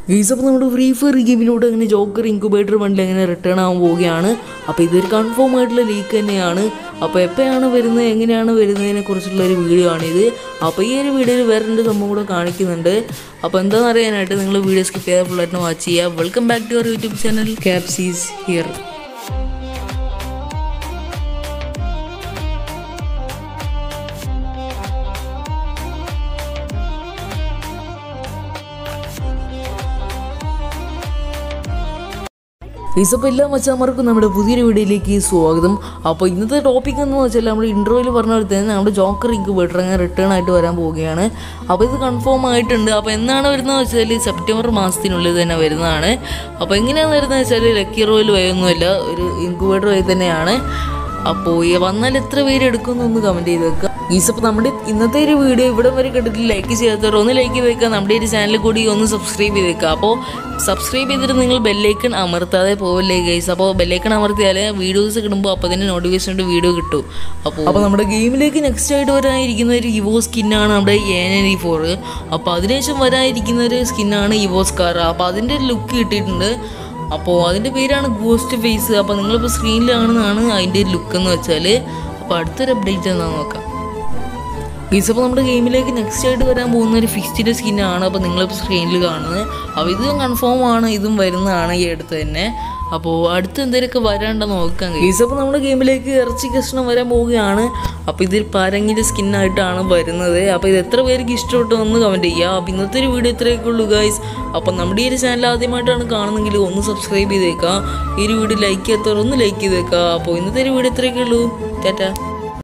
guys അപ്പോൾ നമ്മുടെ free fire ഗെയിമിലൂടെ അങ്ങനെ ജോക്കർ ഇൻക്യുബേറ്റർ വണ്ടി അങ്ങനെ റിട്ടേൺ ആവാൻ പോവുകയാണ് അപ്പോൾ ഇതൊരു കൺഫേം ആയിട്ടുള്ള ലീക്ക് തന്നെയാണ് അപ്പോൾ എപ്പോഴാണ് വരുന്നത് എങ്ങനെയാണ് വരുന്നതിനെ കുറിച്ചുള്ള ഒരു വീഡിയോ ആണിത് അപ്പോൾ ഈ ഒരു വീഡിയോയിൽ വേറെ രണ്ട് സംഭവം കൂടെ കാണിക്കുന്നുണ്ട് അപ്പോൾ എന്താണെന്ന് അറിയാനായിട്ട് നിങ്ങൾ വീഡിയോ സ്കിപ്പ് ചെയ്താൽ ഫുള്ളായിട്ട് വാച്ച് ചെയ്യുക welcome back to our YouTube channel ക്യാപ്സീസ് ഹിയർ ഈസപ്പോൾ എല്ലാ മച്ചാന്മാർക്കും നമ്മുടെ പുതിയൊരു വീഡിയോയിലേക്ക് സ്വാഗതം അപ്പോൾ ഇന്നത്തെ ടോപ്പിക് എന്ന് വെച്ചാൽ നമ്മൾ ഇൻട്രോയിൽ പറഞ്ഞ പോലെ തന്നെ നമ്മുടെ ജോക്കർ ഇൻക്യുബേറ്റർ അങ്ങനെ റിട്ടേൺ ആയിട്ട് വരാൻ പോവുകയാണ് അപ്പോൾ ഇത് കൺഫേം ആയിട്ടുണ്ട് അപ്പോൾ എന്നാണ് വരുന്നത് വെച്ചാൽ സെപ്റ്റംബർ മാസത്തിനുള്ളിൽ തന്നെ വരുന്നതാണ് അപ്പോൾ എങ്ങനെയാണ് വരുന്നത് വെച്ചാൽ ലക്കി റോയിൽ വയൊന്നുമില്ല ഒരു ഇൻക്യുബേറ്റർ വഴി തന്നെയാണ് അപ്പോൾ ഈ വന്നാൽ എത്ര പേര് എടുക്കുമെന്നൊന്ന് കമൻറ്റ് ചെയ്ത് വെക്കുക ഈസപ്പോൾ നമ്മുടെ ഇന്നത്തെ ഒരു വീഡിയോ ഇവിടെ വരെ കണ്ടിട്ട് ലൈക്ക് ചെയ്യാത്തവർ ഒന്ന് ലൈക്ക് ചെയ്ത് വെക്കുക നമ്മുടെ ഒരു ചാനൽ കൂടി ഒന്ന് സബ്സ്ക്രൈബ് ചെയ്ത് വെക്കുക അപ്പോൾ സബ്സ്ക്രൈബ് ചെയ്തിട്ട് നിങ്ങൾ ബെല്ലൈക്കൺ അമർത്താതെ പോവല്ലേ ഗൈസ് അപ്പോൾ ബെല്ലൈക്കൺ അമർത്തിയാൽ വീഡിയോസ് കിടുമ്പോൾ അപ്പോൾ തന്നെ നോട്ടിഫിക്കേഷൻ വീഡിയോ കിട്ടും അപ്പോൾ അപ്പോൾ നമ്മുടെ ഗെയിമിലേക്ക് നെക്സ്റ്റ് ആയിട്ട് വരാനിരിക്കുന്ന ഒരു ഇവോ സ്കിന്നാണ് നമ്മുടെ എൻ ഫോർ അപ്പോൾ അതിനുശേഷം വരാനിരിക്കുന്ന ഒരു സ്കിന്നാണ് ഇവോ സ്കാർ അപ്പോൾ അതിൻ്റെ ഒരു ലുക്ക് കിട്ടിയിട്ടുണ്ട് അപ്പോൾ അതിൻ്റെ പേരാണ് ഗോസ്റ്റ് ഫേസ് അപ്പോൾ നിങ്ങളിപ്പോൾ സ്ക്രീനിൽ കാണുന്നതാണ് അതിൻ്റെ ലുക്ക് എന്ന് വെച്ചാൽ അപ്പോൾ അടുത്തൊരു അപ്ഡേറ്റ് എന്താണെന്ന് നോക്കാം ഗീസ് അപ്പോൾ നമ്മുടെ ഗെയിമിലേക്ക് നെക്സ്റ്റ് ആയിട്ട് വരാൻ പോകുന്ന ഒരു ഫിക്സ്ഡ് സ്കിന്നാണ് അപ്പോൾ നിങ്ങളിപ്പോൾ സ്ക്രീനിൽ കാണുന്നത് അപ്പോൾ ഇതും കൺഫേം ആണ് ഇതും വരുന്നതാണ് ഈ അടുത്ത് തന്നെ അപ്പോൾ അടുത്ത് എന്തെങ്കിലുമൊക്കെ വരാണ്ടെന്ന് നോക്കാം ഗീസ് അപ്പോൾ നമ്മുടെ ഗെയിമിലേക്ക് ഇറച്ചി കഷ്ണം വരാൻ പോവുകയാണ് അപ്പോൾ ഇതിൽ പരങ്ങിൻ്റെ സ്കിന്നായിട്ടാണ് വരുന്നത് അപ്പോൾ ഇത് എത്ര പേർക്ക് ഇഷ്ടപ്പെട്ടു എന്ന് കമൻറ്റ് ചെയ്യുക അപ്പോൾ ഇന്നത്തെ ഒരു വീഡിയോ ഇത്രയൊക്കെ ഉള്ളൂ ഗൈസ് അപ്പോൾ നമ്മുടെ ഈ ഒരു ചാനൽ ആദ്യമായിട്ടാണ് കാണുന്നെങ്കിൽ ഒന്ന് സബ്സ്ക്രൈബ് ചെയ്തേക്കുക ഈ ഒരു വീഡിയോ ലൈക്ക് ചെയ്യാത്തവർ ഒന്ന് ലൈക്ക് ചെയ്തേക്കുക അപ്പോൾ ഇന്നത്തെ ഒരു വീഡിയോ ഇത്രയൊക്കെ ഉള്ളൂ ടാറ്റ